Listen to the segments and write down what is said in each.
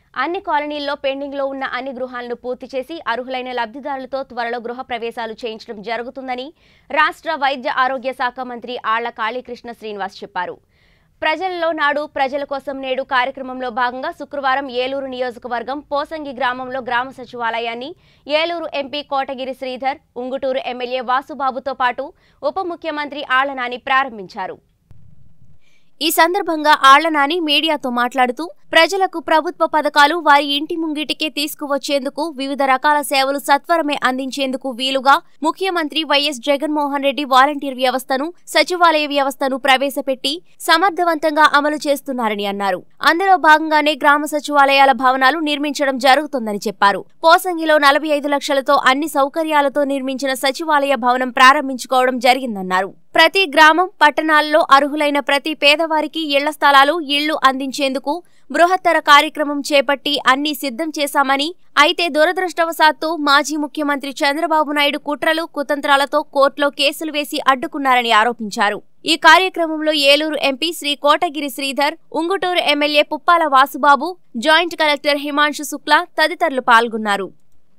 అన్ని కాలనీల్లో పెండింగ్లో ఉన్న అన్ని గృహాలను పూర్తి చేసి అర్హులైన లబ్ధిదారులతో త్వరలో గృహ ప్రవేశాలు చేయించడం జరుగుతుందని రాష్ట్ర వైద్య ఆరోగ్య శాఖ మంత్రి ఆళ్ల కాళీకృష్ణ శ్రీనివాస్ చెప్పారు ప్రజల్లో నాడు ప్రజల కోసం నేడు కార్యక్రమంలో భాగంగా శుక్రవారం ఏలూరు నియోజకవర్గం పోసంగి గ్రామంలో గ్రామ సచివాలయాన్ని ఏలూరు ఎంపీ కోటగిరి శ్రీధర్ ఉంగుటూరు ఎమ్మెల్యే వాసుబాబుతో పాటు ఉప ముఖ్యమంత్రి ఆళ్ల నాని ప్రారంభించారు ఈ సందర్భంగా ఆళ్లనాని మీడియాతో మాట్లాడుతూ ప్రజలకు ప్రభుత్వ పథకాలు వారి ఇంటి ముంగిటికే తీసుకువచ్చేందుకు వివిధ రకాల సేవలు సత్వరమే అందించేందుకు వీలుగా ముఖ్యమంత్రి వైఎస్ జగన్మోహన్ రెడ్డి వాలంటీర్ వ్యవస్థను సచివాలయ వ్యవస్థను ప్రవేశపెట్టి సమర్థవంతంగా అమలు చేస్తున్నారని అన్నారు అందులో భాగంగానే గ్రామ సచివాలయాల భవనాలు నిర్మించడం జరుగుతుందని చెప్పారు పోసంగిలో నలభై ఐదు లక్షలతో అన్ని సౌకర్యాలతో నిర్మించిన సచివాలయ భవనం ప్రారంభించుకోవడం జరిగిందన్నారు ప్రతి గ్రామం పట్టణాల్లో అర్హులైన ప్రతి పేదవారికి ఇళ్ల స్థలాలు ఇళ్లు అందించేందుకు బృహత్తర కార్యక్రమం చేపట్టి అన్ని సిద్ధం చేశామని అయితే దురదృష్టవశాత్తు మాజీ ముఖ్యమంత్రి చంద్రబాబు నాయుడు కుట్రలు కుతంత్రాలతో కోర్టులో కేసులు వేసి అడ్డుకున్నారని ఆరోపించారు ఈ కార్యక్రమంలో Eluru MP Sri Kotagiri Sridhar Unguturu MLA Puppala Vasubabu joint collector Himanshu Shukla తదితరులు పాల్గొన్నారు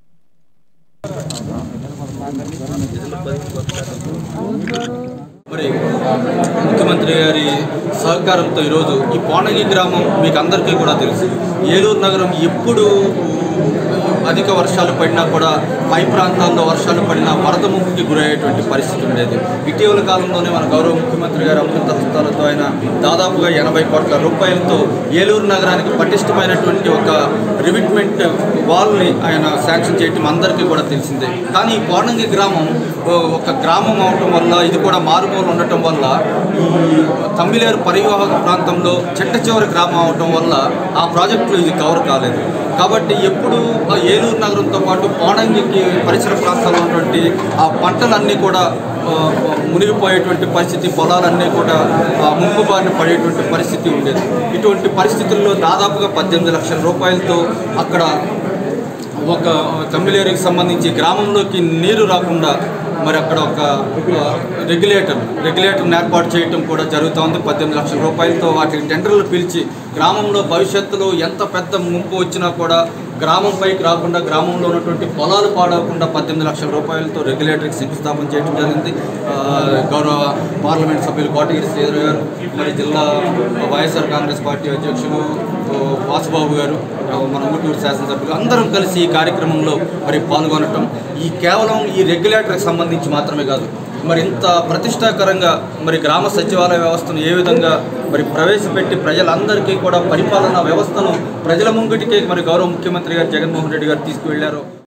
మరి ముఖ్యమంత్రి గారి సహకారంతో ఈరోజు ఈ పోనగి గ్రామం మీకు అందరికీ కూడా తెలుసు ఏలూరు నగరం ఎప్పుడు అధిక వర్షాలు పడినా కూడా పై ప్రాంతాల్లో వర్షాలు పడినా వరద ముప్పుకి గురయ్యేటువంటి పరిస్థితి ఉండేది ఇటీవల కాలంలోనే మన గౌరవ ముఖ్యమంత్రి గారు అమృత హస్తాలతో ఆయన దాదాపుగా ఎనభై కోట్ల రూపాయలతో ఏలూరు నగరానికి పటిష్టమైనటువంటి ఒక రివిట్మెంట్ వాల్ని ఆయన శాంక్షన్ చేయటం అందరికీ కూడా తెలిసిందే కానీ ఈ పోనంగి గ్రామం ఓ, ఒక గ్రామం అవటం వల్ల ఇది కూడా మారుమూల ఉండటం వల్ల ఈ తమ్మిలేరు పరివాహక ప్రాంతంలో చెట్ట చివరి గ్రామం అవటం వల్ల ఆ ప్రాజెక్టులో ఇది కవర్ కాలేదు కాబట్టి ఎప్పుడు ఆ ఏలూరు నగరంతో పాటు పోనంగికి పరిసర ప్రాంతాల్లో ఉన్నటువంటి ఆ పంటలన్నీ కూడా ఆ, మునిగిపోయేటువంటి పరిస్థితి పొలాలన్నీ కూడా ఆ, ముంపు బారిన పడేటువంటి పరిస్థితి ఉండేది ఇటువంటి పరిస్థితుల్లో దాదాపుగా పద్దెనిమిది లక్షల రూపాయలతో అక్కడ ఒక తమిళేరికి సంబంధించి గ్రామంలోకి నీరు రాకుండా మరి అక్కడ ఒక రెగ్యులేటర్ రెగ్యులేటర్ని ఏర్పాటు చేయటం కూడా జరుగుతోంది పద్దెనిమిది లక్షల రూపాయలతో వాటికి టెండర్లు పిలిచి గ్రామంలో భవిష్యత్తులో ఎంత పెద్ద ముంపు వచ్చినా కూడా గ్రామం పైకి రాకుండా గ్రామంలో ఉన్నటువంటి పొలాలు పాడవకుండా పద్దెనిమిది లక్షల రూపాయలతో రెగ్యులేటర్కి శంకుస్థాపన చేయడం జరిగింది ఆ, గౌరవ పార్లమెంట్ సభ్యులు కోటగిరి శ్రీధర్ గారు మరి జిల్లా వైఎస్ఆర్ కాంగ్రెస్ పార్టీ అధ్యక్షులు ఓ, వాసుబాబు గారు ఓ, మన ఊటూరు శాసనసభ్యులు అందరం కలిసి ఈ కార్యక్రమంలో మరి పాల్గొనటం ఈ కేవలం ఈ రెగ్యులేటర్కి సంబంధించి మాత్రమే కాదు మరి ఇంత ప్రతిష్టాకరంగా మరి గ్రామ సచివాలయ వ్యవస్థను ఏ విధంగా మరి ప్రవేశపెట్టి ప్రజలందరికీ కూడా పరిపాలనా వ్యవస్థను ప్రజల ముంగిటికే మరి గౌరవ ముఖ్యమంత్రి గారు జగన్మోహన్ రెడ్డి గారు తీసుకువెళ్లారో